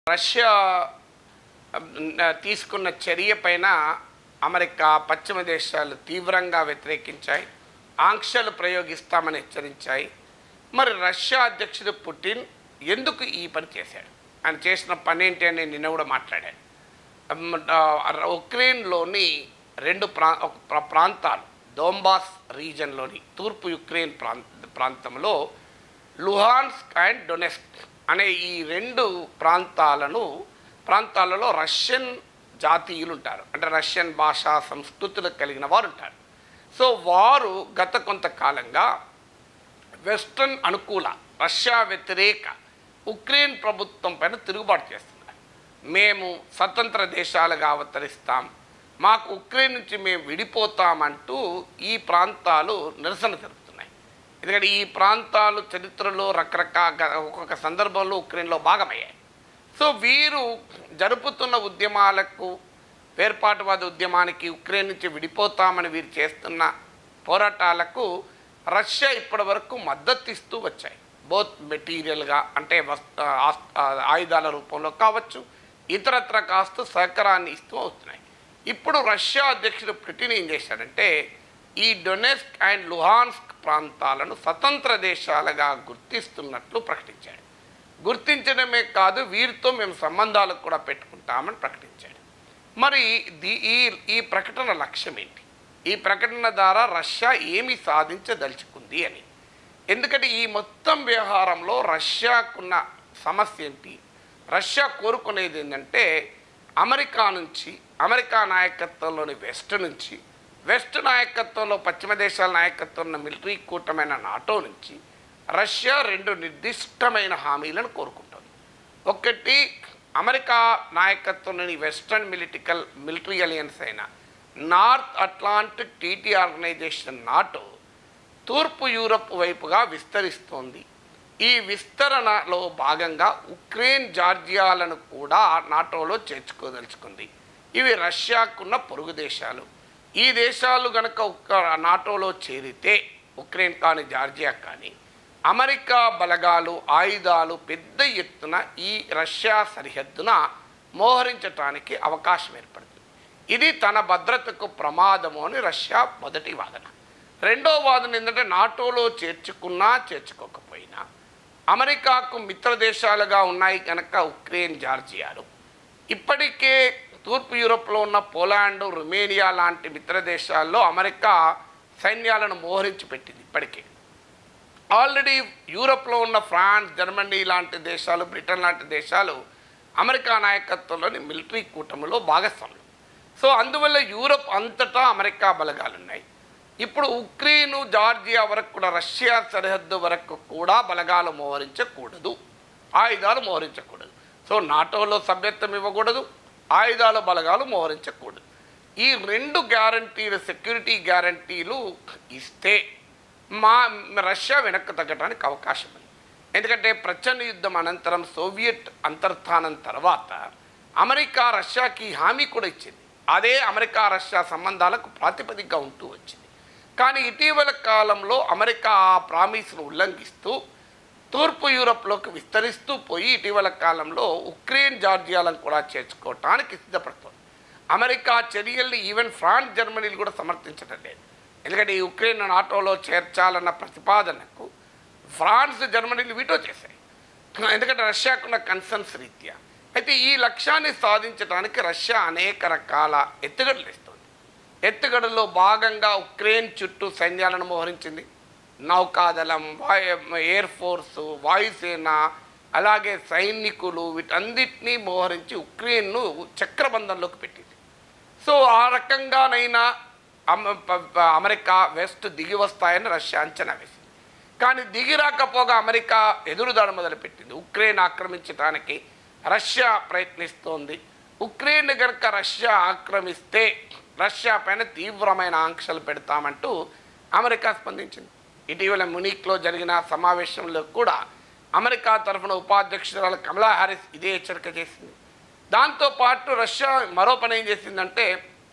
Russia ఆ, తీసుకున్న చర్య పైన అమెరికా పశ్చిమ దేశాలు తీవ్రంగా వ్యతిరేకించాయి ఆంక్షలు ప్రయోగిస్తామని హెచ్చరించాయి మరి రష్యా అధ్యక్షుడు పుటిన్ ఎందుకు ఈ పని చేశాడు ఆయన చేసిన పని ఏంటి అని నిన్న కూడా మాట్లాడాడు అమ్, ఆ, ఉక్రెయిన్లోని రెండు ప్రా ఒక ప్ర- ప్రాంతాలు దోంబాస్ రీజన్లోని తూర్పు యుక్రెయిన్ ప్రాంత ప్రాంతంలో లుహాన్స్క్ అండ్ డొనెస్క్ అనే ఈ రెండు ప్రాంతాలను ప్రాంతాలలో రష్యన్ జాతీయులు ఉంటారు అంటే రష్యన్ భాషా సంస్కృతులు కలిగిన వారు ఉంటారు సో వారు గత కొంతకాలంగా వెస్ట్రన్ అనుకూల రష్యా వ్యతిరేక ఉక్రెయిన్ ప్రభుత్వం పైన తిరుగుబాటు చేస్తున్నారు మేము స్వతంత్ర దేశాలుగా అవతరిస్తాం మాకు ఉక్రెయిన్ నుంచి మేము విడిపోతామంటూ ఈ ప్రాంతాలు నిరసన జరుపుతున్నాయి ఎందుకంటే ఈ ప్రాంతాలు చరిత్రలో రకరకాల ఒక్కొక్క సందర్భంలో ఉక్రెయిన్లో భాగమయ్యాయి సో వీరు జరుపుతున్న ఉద్యమాలకు వేర్పాటువాద ఉద్యమానికి ఉక్రెయిన్ నుంచి విడిపోతామని వీరు చేస్తున్న పోరాటాలకు రష్యా ఇప్పటి వరకు మద్దతు ఇస్తూ వచ్చాయి బోత్ మెటీరియల్గా అంటే వస్ ఆస్- ఆయుధాల రూపంలో కావచ్చు ఇతరత్ర కాస్తూ సహకారాన్ని ఇస్తూ వస్తున్నాయి ఇప్పుడు రష్యా అధ్యక్షుడు పుటిన్ ఏం చేశాడంటే ఈ డొనెస్క్ అండ్ లుహాన్స్క్ ప్రాంతాలను స్వతంత్ర దేశాలుగా గుర్తిస్తున్నట్లు ప్రకటించాడు గుర్తించడమే కాదు వీరితో మేము సంబంధాలు కూడా పెట్టుకుంటామని ప్రకటించాడు మరి ది ఈ ఈ ప్రకటన లక్ష్యం ఏంటి ఈ ప్రకటన ద్వారా రష్యా ఏమి సాధించదలుచుకుంది అని ఎందుకంటే ఈ మొత్తం వ్యవహారంలో రష్యాకున్న సమస్య ఏంటి రష్యా కోరుకునేది ఏంటంటే అమెరికా నుంచి అమెరికా నాయకత్వంలోని వెస్ట్ నుంచి వెస్ట్ నాయకత్వంలో పశ్చిమ దేశాల నాయకత్వం ఉన్న మిలిటరీ కూటమైన నాటో నుంచి రష్యా రెండు నిర్దిష్టమైన హామీలను కోరుకుంటుంది ఒకటి అమెరికా నాయకత్వంలోని వెస్ట్రన్ మిలిటికల్ మిలిటరీ అలియన్స్ అయిన నార్త్ అట్లాంటిక్ టీటీ ఆర్గనైజేషన్ నాటో తూర్పు యూరప్ వైపుగా విస్తరిస్తోంది ఈ విస్తరణలో భాగంగా ఉక్రెయిన్ జార్జియాలను కూడా నాటోలో చేర్చుకోదలుచుకుంది ఇవి రష్యాకున్న పొరుగు దేశాలు ఈ దేశాలు గనక ఉక్క నాటోలో చేరితే ఉక్రెయిన్ కానీ జార్జియా కానీ అమెరికా బలగాలు ఆయుధాలు పెద్ద ఎత్తున ఈ రష్యా సరిహద్దున మోహరించటానికి అవకాశం ఏర్పడుతుంది ఇది తన భద్రతకు ప్రమాదము అని రష్యా మొదటి వాదన రెండో వాదన ఏంటంటే నాటోలో చేర్చుకున్నా చేర్చుకోకపోయినా అమెరికాకు మిత్ర దేశాలుగా ఉన్నాయి కనుక ఉక్రెయిన్ జార్జియాలు ఇప్పటికే తూర్పు యూరోప్లో ఉన్న పోలాండ్ రుమేనియా లాంటి మిత్ర దేశాల్లో అమెరికా సైన్యాలను మోహరించి పెట్టింది ఇప్పటికే ఆల్రెడీ యూరోప్లో ఉన్న ఫ్రాన్స్ జర్మనీ లాంటి దేశాలు బ్రిటన్ లాంటి దేశాలు అమెరికా నాయకత్వంలోని మిలిటరీ కూటమిలో భాగస్వాములు సో అందువల్ల యూరోప్ అంతటా అమెరికా బలగాలు ఉన్నాయి ఇప్పుడు ఉక్రెయిన్ జార్జియా వరకు కూడా రష్యా సరిహద్దు వరకు కూడా బలగాలు మోహరించకూడదు ఆయుధాలు మోహరించకూడదు సో నాటోలో సభ్యత్వం ఇవ్వకూడదు ఆయుధాల బలగాలు మోహరించకూడదు ఈ రెండు గ్యారంటీలు సెక్యూరిటీ గ్యారంటీలు ఇస్తే మా రష్యా వెనక్కి తగ్గడానికి అవకాశం ఉంది ఎందుకంటే ప్రచండ యుద్ధం అనంతరం సోవియట్ అంతర్ధానం తర్వాత అమెరికా రష్యాకి హామీ కూడా ఇచ్చింది అదే అమెరికా రష్యా సంబంధాలకు ప్రాతిపదికగా ఉంటూ వచ్చింది కానీ ఇటీవల కాలంలో అమెరికా ఆ ప్రామిస్ను ఉల్లంఘిస్తూ తూర్పు యూరప్లోకి విస్తరిస్తూ పోయి ఇటీవల కాలంలో ఉక్రెయిన్ జార్జియాలను కూడా చేర్చుకోవటానికి సిద్ధపడుతోంది అమెరికా చర్యల్ని ఈవెన్ ఫ్రాన్స్ జర్మనీలు కూడా సమర్థించడం లేదు ఎందుకంటే ఈ ఉక్రెయిన్ నాటోలో చేర్చాలన్న ప్రతిపాదనకు ఫ్రాన్స్ జర్మనీలు వీటో చేశాయి ఎందుకంటే రష్యాకున్న కన్సర్న్స్ రీత్యా అయితే ఈ లక్ష్యాన్ని సాధించడానికి రష్యా అనేక రకాల ఎత్తుగడలు ఇస్తుంది ఎత్తుగడలో భాగంగా ఉక్రెయిన్ చుట్టూ సైన్యాలను మోహరించింది నౌకాదళం వాయు ఎయిర్ ఫోర్స్ వాయుసేన అలాగే సైనికులు వీటన్నిటినీ మోహరించి ఉక్రెయిన్ను చక్రబంధంలోకి పెట్టింది సో ఆ రకంగానైనా అమ- ప- ప- అమెరికా వెస్ట్ దిగి వస్తాయని రష్యా అంచనా వేసింది కానీ దిగి రాకపోగా అమెరికా ఎదురుదాడి మొదలుపెట్టింది ఉక్రెయిన్ ఆక్రమించడానికి రష్యా ప్రయత్నిస్తోంది ఉక్రెయిన్ కనుక రష్యా ఆక్రమిస్తే రష్యా పైన తీవ్రమైన ఆంక్షలు పెడతామంటూ అమెరికా స్పందించింది ఇటీవల మునిక్లో జరిగిన సమావేశంలో కూడా అమెరికా తరఫున ఉపాధ్యక్షురాలు కమలా హ్యారిస్ ఇదే హెచ్చరిక చేసింది దాంతోపాటు రష్యా మరో పని ఏం చేసిందంటే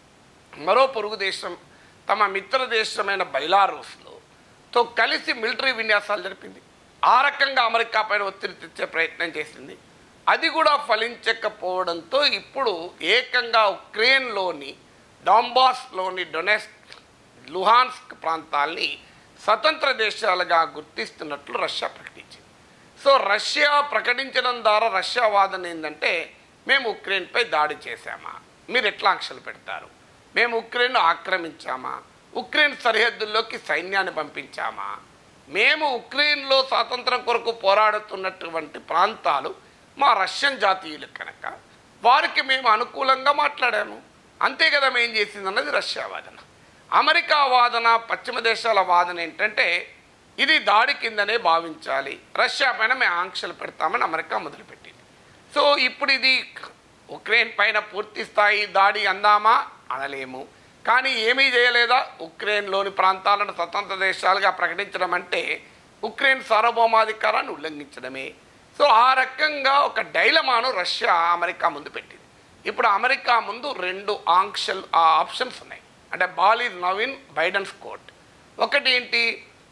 మరో పొరుగు దేశం తమ మిత్ర దేశమైన బైలారూస్లో తో కలిసి మిలిటరీ విన్యాసాలు జరిపింది ఆ రకంగా అమెరికా పైన ఒత్తిడి తెచ్చే ప్రయత్నం చేసింది అది కూడా ఫలించకపోవడంతో ఇప్పుడు ఏకంగా ఉక్రెయిన్లోని డాంబాస్లోని డొనెస్క్ లుహాన్స్క్ ప్రాంతాల్ని స్వతంత్ర దేశాలుగా గుర్తిస్తున్నట్లు రష్యా ప్రకటించింది సో రష్యా ప్రకటించడం ద్వారా రష్యా వాదన ఏంటంటే మేము ఉక్రెయిన్పై దాడి చేశామా మీరు ఎట్లా ఆంక్షలు పెడతారు మేము ఉక్రెయిన్ ఆక్రమించామా ఉక్రెయిన్ సరిహద్దుల్లోకి సైన్యాన్ని పంపించామా మేము ఉక్రెయిన్లో స్వాతంత్రం కొరకు పోరాడుతున్నటువంటి ప్రాంతాలు మా రష్యన్ జాతీయులు కనుక వారికి మేము అనుకూలంగా మాట్లాడాము అంతే కదా మేము చేసింది అన్నది రష్యా వాదన అమెరికా వాదన పశ్చిమ దేశాల వాదన ఏంటంటే ఇది దాడి కిందనే భావించాలి రష్యా పైన మేము ఆంక్షలు పెడతామని అమెరికా మొదలుపెట్టింది సో ఇప్పుడు ఇది ఉక్రెయిన్ పైన పూర్తి స్థాయి దాడి అందామా అనలేము కానీ ఏమీ చేయలేదా ఉక్రెయిన్లోని ప్రాంతాలను స్వతంత్ర దేశాలుగా ప్రకటించడం అంటే ఉక్రెయిన్ సార్వభౌమాధికారాన్ని ఉల్లంఘించడమే సో ఆ రకంగా ఒక డైలమాను రష్యా అమెరికా ముందు పెట్టింది ఇప్పుడు అమెరికా ముందు రెండు ఆంక్షలు ఆ ఆప్షన్స్ ఉన్నాయి అంటే ball is now in Biden's court ఒకటి ఏంటి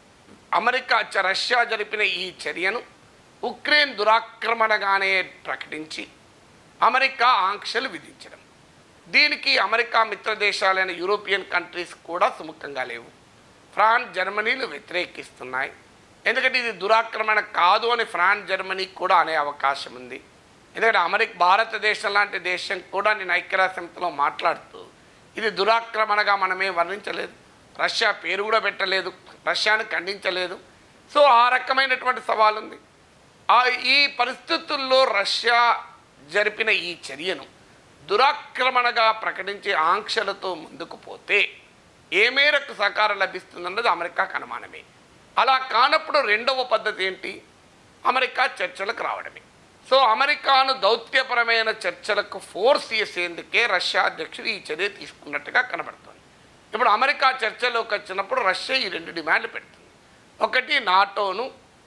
అమెరికా చ- రష్యా జరిపిన ఈ చర్యను ఉక్రెయిన్ దురాక్రమణగానే ప్రకటించి అమెరికా ఆంక్షలు విధించడం దీనికి అమెరికా మిత్ర దేశాలైన యూరోపియన్ కంట్రీస్ కూడా సుముఖంగా లేవు ఫ్రాన్స్ జర్మనీలు వ్యతిరేకిస్తున్నాయి ఎందుకంటే ఇది దురాక్రమణ కాదు అని ఫ్రాన్స్ జర్మనీ కూడా అనే అవకాశం ఉంది ఎందుకంటే అమెరికా భారతదేశం లాంటి దేశం కూడా నేను ఐక్యరాజ్య సమితిలో మాట్లాడుతూ ఇది దురాక్రమణగా మనమే వర్ణించలేదు రష్యా పేరు కూడా పెట్టలేదు రష్యాను ఖండించలేదు సో ఆ రకమైనటువంటి సవాల్ ఉంది ఆ ఈ పరిస్థితుల్లో రష్యా జరిపిన ఈ చర్యను దురాక్రమణగా ప్రకటించే ఆంక్షలతో ముందుకు పోతే ఏ మేరకు సహకారం లభిస్తుందన్నది అమెరికాకు అనుమానమే అలా కానప్పుడు రెండవ పద్ధతి ఏంటి అమెరికా చర్చలకు రావడమే సో అమెరికాను దౌత్యపరమైన చర్చలకు ఫోర్స్ చేసేందుకే రష్యా అధ్యక్షుడు ఈ చర్య తీసుకున్నట్టుగా కనబడుతుంది ఇప్పుడు అమెరికా చర్చలోకి వచ్చినప్పుడు రష్యా ఈ రెండు డిమాండ్లు పెడుతుంది ఒకటి నాటోను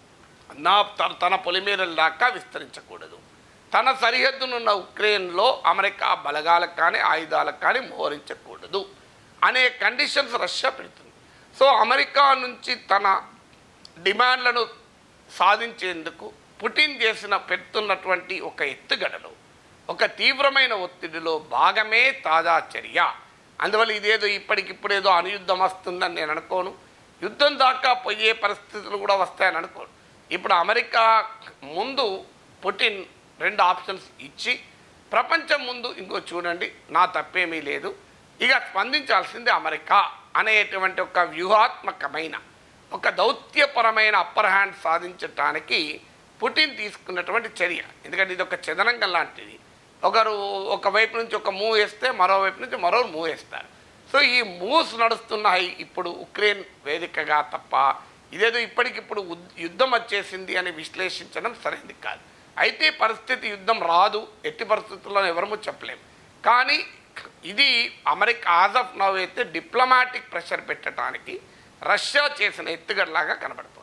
నా తన తన పొలిమేరల దాకా విస్తరించకూడదు తన సరిహద్దునున్న ఉక్రెయిన్లో అమెరికా బలగాలకు కానీ ఆయుధాలకు కానీ మోహరించకూడదు అనే కండిషన్స్ రష్యా పెడుతుంది సో అమెరికా నుంచి తన డిమాండ్లను సాధించేందుకు పుటిన్ చేసిన పెడుతున్నటువంటి ఒక ఎత్తుగడలో ఒక తీవ్రమైన ఒత్తిడిలో భాగమే తాజా చర్య అందువల్ల ఇదేదో ఇప్పటికిప్పుడేదో అనుయుద్ధం వస్తుందని నేను అనుకోను యుద్ధం దాకా పోయే పరిస్థితులు కూడా వస్తాయని అనుకోను ఇప్పుడు అమెరికా ముందు పుటిన్ రెండు ఆప్షన్స్ ఇచ్చి ప్రపంచం ముందు ఇంకో చూడండి నా తప్పేమీ లేదు ఇక స్పందించాల్సింది అమెరికా అనేటువంటి ఒక వ్యూహాత్మకమైన ఒక దౌత్యపరమైన అప్పర్ హ్యాండ్ సాధించటానికి పుటిన్ తీసుకున్నటువంటి చర్య ఎందుకంటే ఇది ఒక చదరంగం లాంటిది ఒకరు ఒక వైపు నుంచి ఒక మూవ్ వేస్తే మరోవైపు నుంచి మరో మూవ్ వేస్తారు సో ఈ మూవ్స్ నడుస్తున్నాయి ఇప్పుడు ఉక్రెయిన్ వేదికగా తప్ప ఇదేదో ఇప్పటికిప్పుడు ఉద్- యుద్ధం వచ్చేసింది అని విశ్లేషించడం సరైనది కాదు అయితే పరిస్థితి యుద్ధం రాదు ఎట్టి పరిస్థితుల్లో ఎవరము చెప్పలేము కానీ ఇది అమెరికా ఆజ్ ఆఫ్ నవ్ అయితే డిప్లొమాటిక్ ప్రెషర్ పెట్టడానికి రష్యా చేసిన ఎత్తుగడలాగా కనబడుతుంది